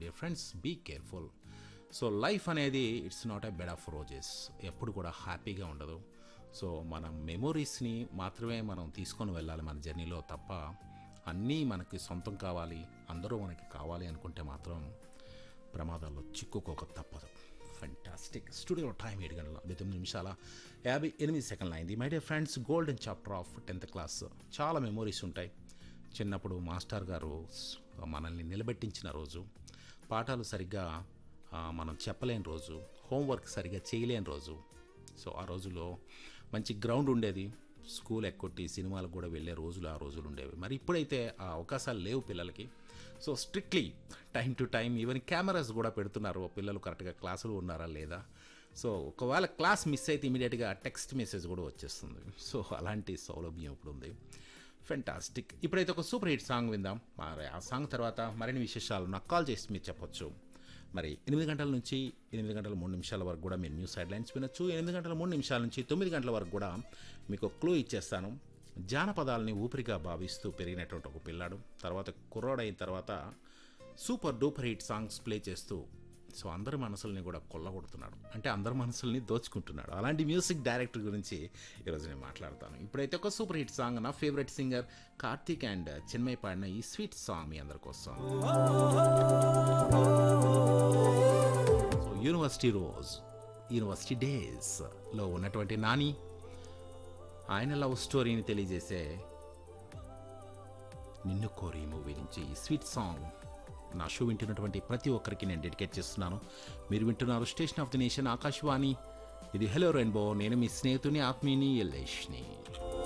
dear friends be careful so life అనేది it's not a bed of roses ఎప్పుడు కూడా హ్యాపీగా ఉండదు సో మన మెమొరీస్ని మాత్రమే మనం తీసుకొని వెళ్ళాలి మన జర్నీలో తప్ప అన్నీ మనకి సొంతం కావాలి అందరూ మనకి కావాలి అనుకుంటే మాత్రం ప్రమాదాల్లో చిక్కుకోక తప్పదు ఫెంటాస్టిక్ స్టూడియో టైం ఏడు గంటల నలభై తొమ్మిది నిమిషాల యాభై ఎనిమిది సెకండ్లు అయింది my dear friends golden chapter of tenth class చాలా మెమోరీస్ ఉంటాయి చిన్నప్పుడు మాస్టర్ గారు స్- మనల్ని నిలబెట్టించిన రోజు పాఠాలు సరిగ్గా ఆ, మనం చెప్పలేని రోజు హోంవర్క్ సరిగ్గా చేయలేని రోజు సో ఆ రోజుల్లో మంచి గ్రౌండ్ ఉండేది స్కూల్ ఎక్కొట్టి సినిమాలకు కూడా వెళ్ళే రోజులు ఆ రోజులు ఉండేవి మరి ఇప్పుడైతే ఆ అవకాశాలు లేవు పిల్లలకి so strictly time to time even cameras కూడా పెడుతున్నారు పిల్లలు కరెక్ట్గా క్లాసులు ఉన్నారా లేదా సో ఒకవేళ క్లాస్ మిస్ అయితే ఇమీడియట్గా టెక్స్ట్ మెసేజ్ కూడా వచ్చేస్తుంది సో అలాంటి సౌలభ్యం ఇప్పుడు ఉంది ఫెంటాస్టిక్ ఇప్పుడైతే ఒక సూపర్ హిట్ సాంగ్ విందాం మరి ఆ సాంగ్ తర్వాత మరిన్ని విశేషాలు నాకు కాల్ చేసి మీరు చెప్పొచ్చు మరి ఎనిమిది గంటల నుంచి ఎనిమిది గంటల మూడు నిమిషాల వరకు కూడా మీరు న్యూస్ హెడ్లైన్స్ వినొచ్చు ఎనిమిది గంటల మూడు నిమిషాల నుంచి తొమ్మిది గంటల వరకు కూడా మీకు క్లూ ఇచ్చేస్తాను జానపదాలని ఊపిరిగా భావిస్తూ పెరిగినటువంటి ఒక పిల్లాడు తర్వాత కుర్రాడైన తర్వాత super duper hit songs play చేస్తూ సో అందరి మనసుల్ని కూడా కొల్లగొడుతున్నాడు అంటే అందరి మనసుల్ని దోచుకుంటున్నాడు అలాంటి మ్యూజిక్ డైరెక్టర్ గురించి ఈరోజు నేను మాట్లాడతాను ఇప్పుడైతే ఒక సూపర్ హిట్ సాంగ్ నా favourite singer Karthik and Chinmayi పాడిన ఈ స్వీట్ సాంగ్ మీ అందరి కోసం so university rose university days లో ఉన్నటువంటి నాని ఆయన లవ్ స్టోరీని తెలియజేసే నిన్ను కోరి మూవీ నుంచి ఈ స్వీట్ సాంగ్ నా షో వింటున్నటువంటి ప్రతి ఒక్కరికి నేను డెడికేట్ చేస్తున్నాను మీరు వింటున్నారు station of the nation Akashvani ఇది హలో రెయిన్బో నేను మీ స్నేహితుని ఆత్మీయుని ఎల్లేష్ని